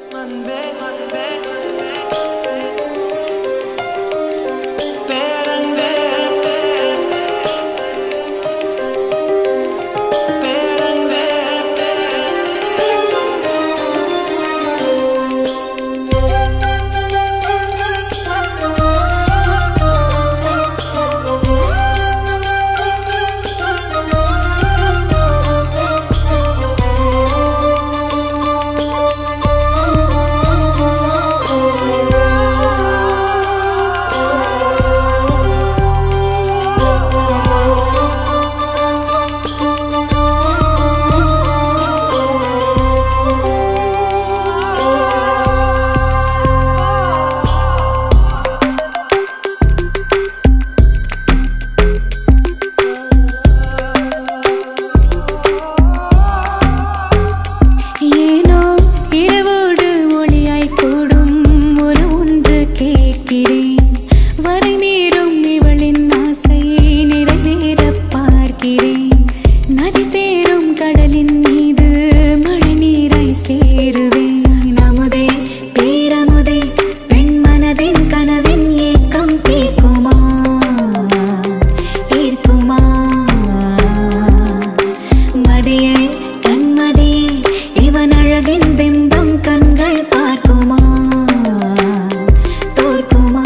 அன்பே அன்பே பேரன்பே பேரன்பே ஏனோ இரவோடு ஒளியாய் கூடும் ஒரு ஒன்று கேட்கிறேன் வரை மீறும் இவளின் ஆசையை நிறைவேற பார்க்கிறேன் நதி சேரும் கடலின் மீது மழை நீராய் சேருவேன் அமுதே பேரமுதே பெண் மனதின் கனவின் ஏக்கம் தீர்க்குமா தீர்க்குமா மதியே கண்மதியே இவன் அழகின் பிம்பம் கண்கள் பார்க்குமா தோற்குமா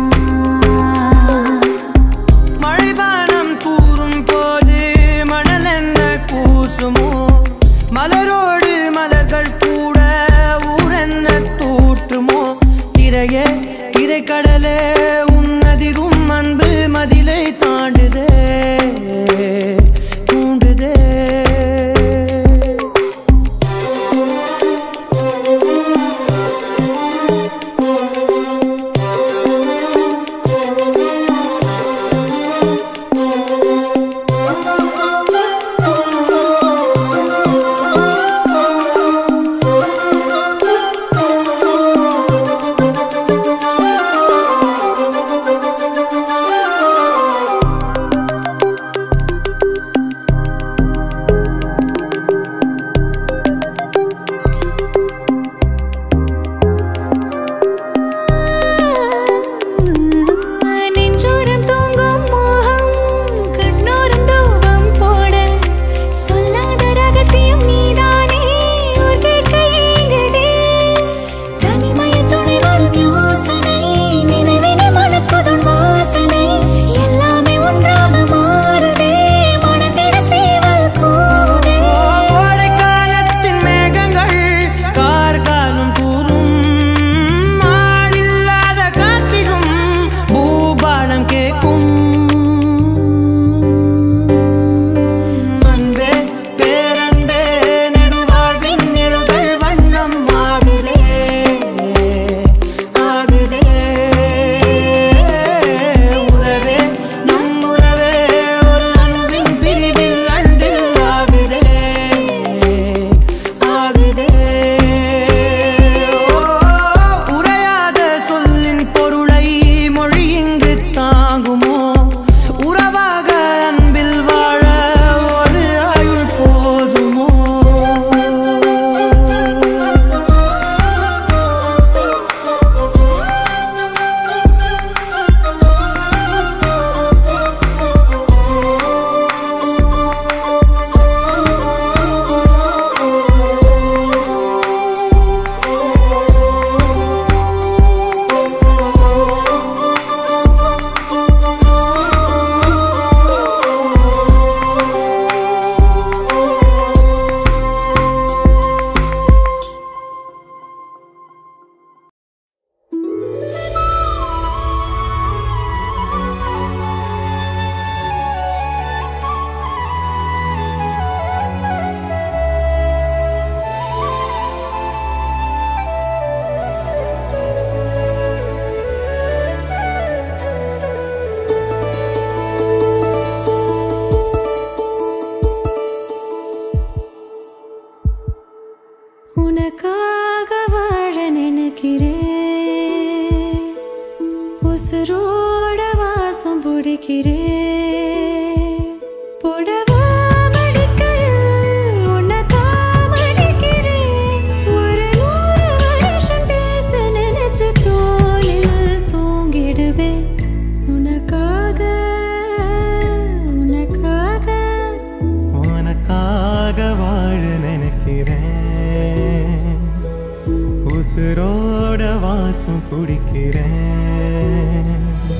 மழைவானம் கூறும் போது மணல் என்ன கூசுமோ மலரோடு மலர்கள் கூட ஊரென்ன தூற்றுமோ திரையே திரைக்கடலே உன்னதிரும் அன்பு மதிலை தாண்டுதே தூண்டுதே நெஞ்சோரம் தூங்கும் மோகம் கண்ணோரம் தூவம் போட சொல்லாத ரகசியம் நீதானே ஊர் கேட்க ஏங்குதே தனிமையில் துணை வரும் யோசனை நினைவினை மணக்குதும் வாசனை எல்லாமே ஒன்றாக மாறுதே மனதிட சேவல் கூவுதே கோடைக்காலத்தின் மேகங்கள் கார்காலம் கூறும் ஆளில்லாத காற்றிலும் பூபாலம் கேட்கும் அன்பே பேரன்பே நெடுவாழ்வின் நிழல்கள் வண்ணம் ஆகுதே ஆகுதே உறவே நம் உறவே ஒரு அணுவின் பிரிவில் அன்பில் ஆகுதே ஆகுதே ஓ, உரையாத சொல்லின் பொருளை மொழி இங்கு தாங்குமோ உறவாக அன்பில் வாழ ஒரு ஆயுள் போதுமோ உனக்காக வாழ நினைக்கிறேன் உசுரோட வாசம் பிடிக்கிறேன் புடவா மடிக்கையில் உன்னை தான் மடிக்கிறேன். ஒரு நூறு வருஷ உசுரோட வாசம் பிடிக்கிறேன்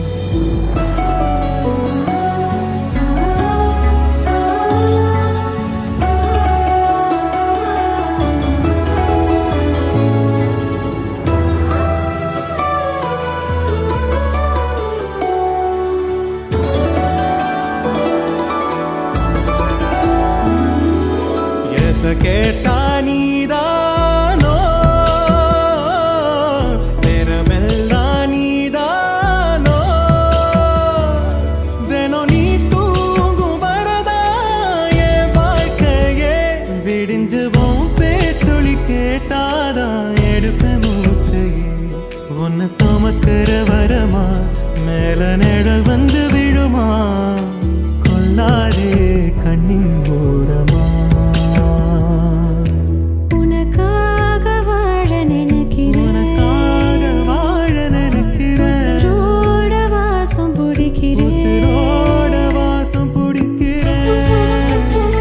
எச கேட்டா நீதானோ நேரமெல்லாம் நீதானோ தினம் நீ தூங்கும் வரதா என் வாழ்க்கையே விடிஞ்சுவோம் பேச்சொலி கேட்டாதான் எடுப்பேன் மூச்சையே உன்னை சுமக்கிற வரமா மேல நிழல் வந்து விழுமா கொல்லாதே கண்ணின் ஓரமா உனக்காக வாழ நினைக்கிறேன் உனக்காக வாழ நினைக்கிறேன் உசுரோட வாசம் பிடிக்கிறேன் உசுரோட வாசம் பிடிக்கிறேன்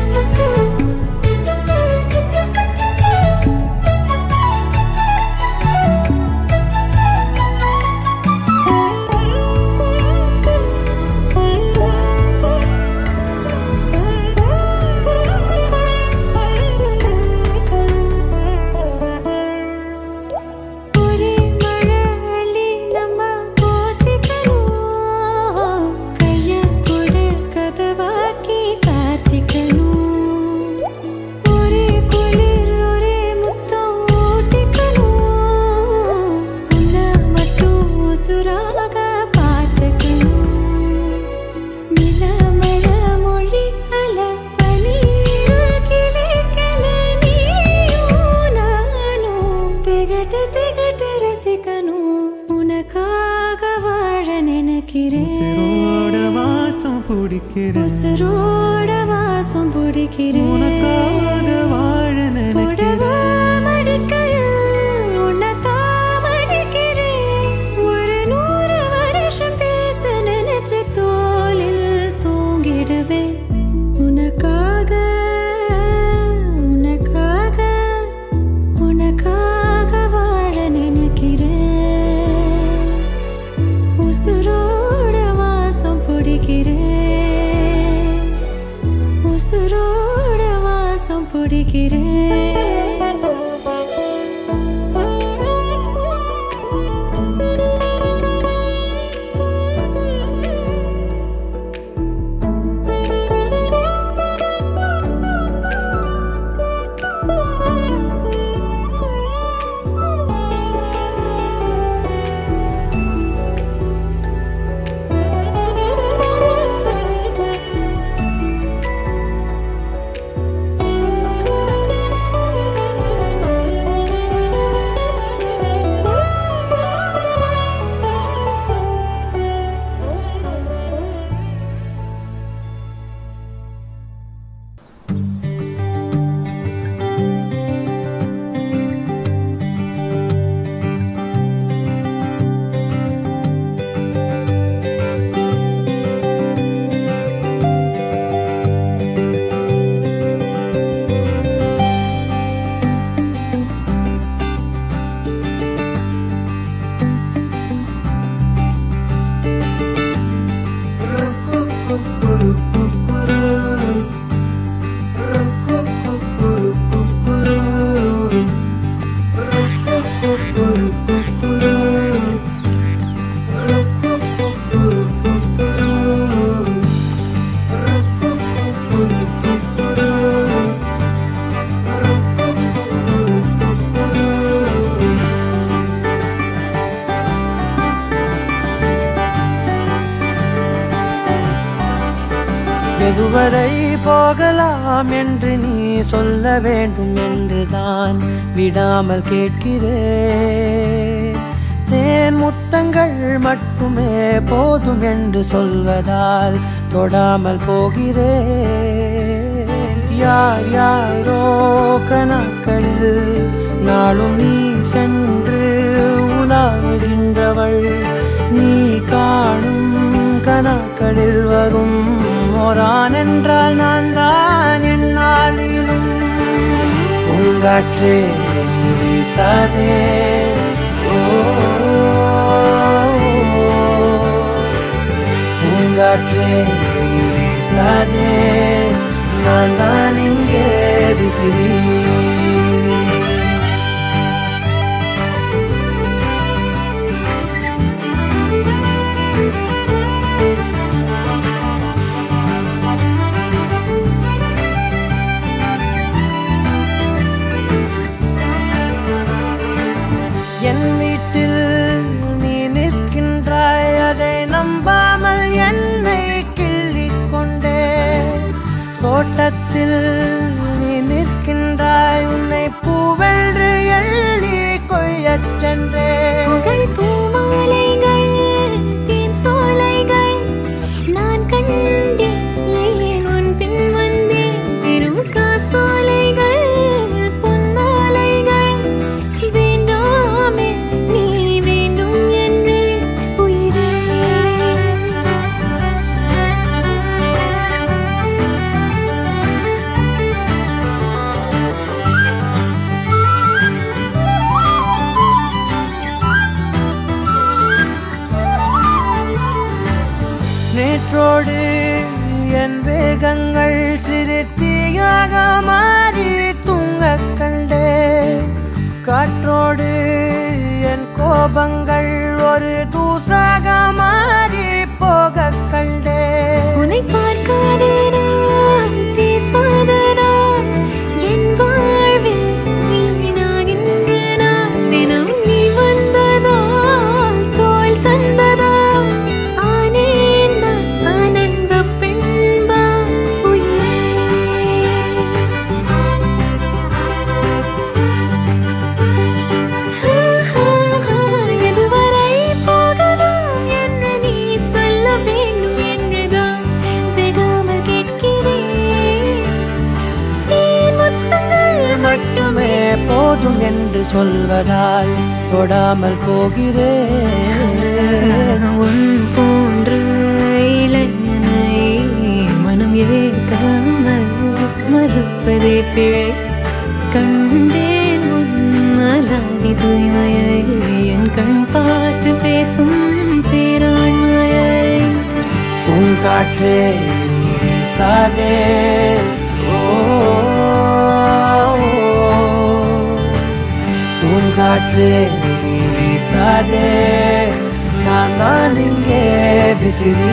ஒரே மழை அள்ளி நம்ம போத்திக்கணும் கைய கொடு கதவாக்கி சாத்திக்கணும் ஒரே குளிர் ஒரே முத்தம் ஊட்டிக்கணும் உன்னை மட்டும் உசுராக பார்த்துக்கணும் நிலமழ மொழி அல பனீருள் கிளைக்கல நீயும் நானும் திகட்டு திகட்டு ரசிக்கணும் உனக்காக வாழ நினைக்கிறேன் உசுரோட வாசம் பிடிக்கிறேன் உசுரோட வாசம் பிடிக்கிறேன் உனக்காக வாழ புடவ நினைக்கிறேன் மடிக்கையில் உன்னைத்தான் மடிக்கிறேன். ஒரு நூறு வருஷம் பேச நினைச்சு தோளில் தூங்கிடுவேன். உனக்காக, உனக்காக, உனக்காக வாழ நினைக்கிறேன். உசுரோட வாசம் பிடிக்கிறேன் உசுரோட வாசம் பிடிக்கிறேன் எதுவரை போகலாம் என்று நீ சொல்ல வேண்டும் என்றுதான் விடாமல் கேட்கிறேன் தேன் முத்தங்கள் மட்டுமே போதும் என்று சொல்வதால் தொடாமல் போகிறேன் யார் யாரோ கணக்களில் நாளும் நீ சென்று உலாவுகின்றவள் நீ காணும் கணக்களில் வரும் ஓரான் என்றால் நான் தான் என்னாலிலும் பூங்காற்றே நீ வீசாதே ஓ, பூங்காற்றே நீ வீசாதே நான் தான் இங்கே விசிறி என் வீட்டில் நீ நிற்கின்றாய் அதை நம்பாமல் என்னை கிள்ளிக் கொண்டே தோட்டத்தில் நீ நிற்கின்றாய் உன்னை பூவென்று எள்ளி கொய்யச் சென்றே புகழ் பூமாலைகள் தேன் சோலைகள் நான் கண்டேன் ஏன் உன் பின் வந்தேன் பெரும் காசோலைகள் பொன்மாலைகள் வேண்டாமே நீ வேண்டும் என்று உயிரே நேற்றோடு என் வேகங்கள் சிறு தீயாக மாறி தூங்கக் கண்டே காற்றோடு என் கோபங்கள் ஒரு தூசாக மாறி போகக் கண்டே உன்னை பார்க்காத நான் பேசாத நான் என் வாழ்வில் வீணாகின்ற நான் தினம் நீ வந்ததால் தோள் தந்ததால் ஆனேன் நான் ஆனந்த பெண்பா உயிரே எதுவரை போகலாம் என்று நீ சொல்ல வேண்டும் என்றுதான் விடாமல் கேட்கிறேன் ஏன் முத்தங்கள் மட்டுமே போதும் என்று சொல்வதால் தொடாமல் போகிறேன் உன் போன்ற இளைஞனை மனம் ஏற்காமல் மறுப்பதே பிழை கண்டேன் உன் அலாதி தூய்மையை என் கண் பார்த்து பேசும் பேராண்மையை பூங்காற்றே நீ வீசாதே ஓ, பூங்காற்றே நீ வீசாதே நான் தான் இங்கே விசிறி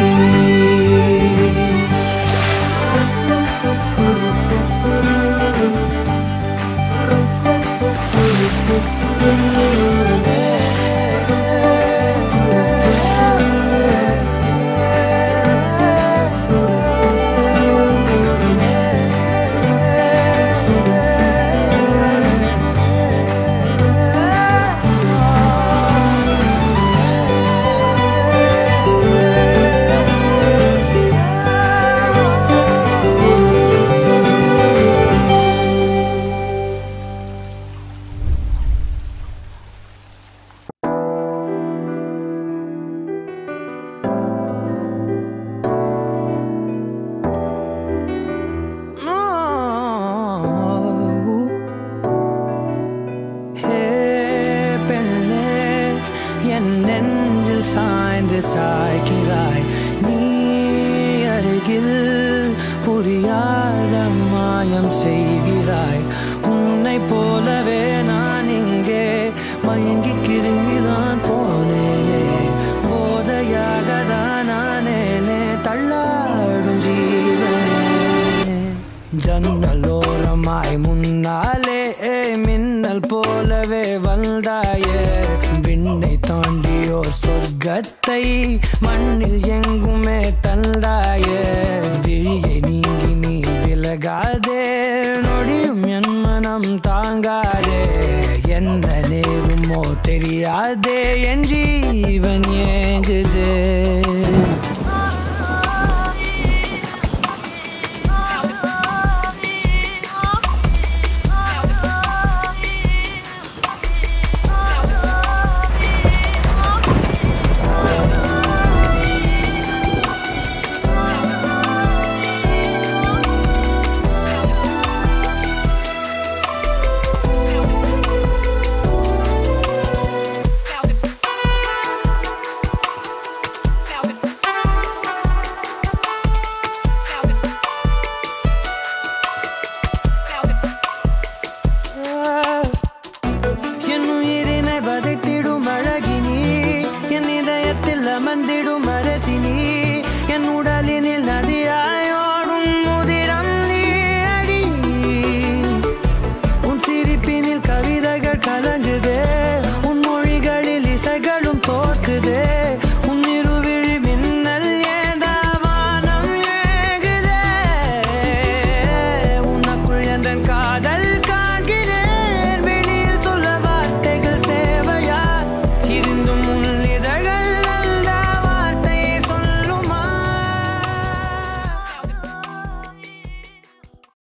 ஹே பெண்ணே என் நெஞ்சில் சாய்ந்து சாய்கிறாய் நீ அருகில் புரியாத மாயம் செய்கிறாய் உன்னை போலவே நான் இங்கே மயங்கி கிருங்கிதான் போனேனே போதையாக தான் நானேனே தள்ளாடும் ஜீவனே ஜன்னலோரமாய் முன்னாலே மின்னல் போலவே வந்தாயே விண்ணை தாண்டியோ சொர்க்கத்தை மண்ணில் எங்குமே தந்தாயே விழியை நீங்கி நீ விலகாதே நொடியும் என் மனம் தாங்காதே என்ன நேருமோ தெரியாதே என் ஜீவன் ஏங்குதே